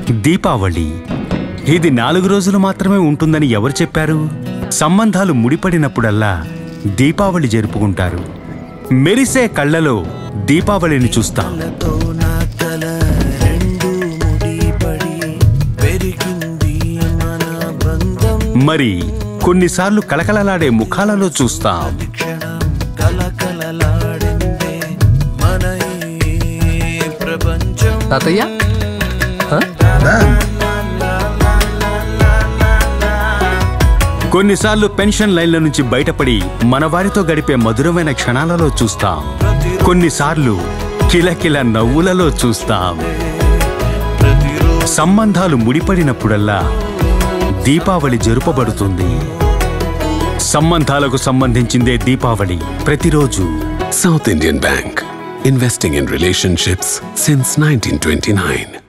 దీపావళి ఇది నాలుగు రోజులు మాత్రమే ఉంటుందని ఎవరు చెప్పారు సంబంధాలు ముడిపడినప్పుడల్లా దీపావళి జరుపుకుంటారు మెరిసే కళ్ళలో దీపావళిని చూస్తాం తో నా కల రెండు ముడిపడి పెరిగింది మన బంధం మరి కొన్నిసార్లు కలకలలాడే ముఖాలలో చూస్తాం క్షణం కలకలలాడిందే మన ఈ ప్రపంచం తాతయ్య కొన్నిసార్లు పెన్షన్ లైన్ల నుంచి బయటపడి మన వారితో గడిపే మధురమైన క్షణాలలో చూస్తాం కొన్నిసార్లు కిలకిల నవ్వులలో చూస్తాం ప్రతిరోజు సంబంధాలు ముడిపడినప్పుడల్లా దీపావళి జరుపబడుతుంది సంబంధాలకు సంబంధించిందే దీపావళి ప్రతిరోజు South Indian Bank, investing in relationships since 1929.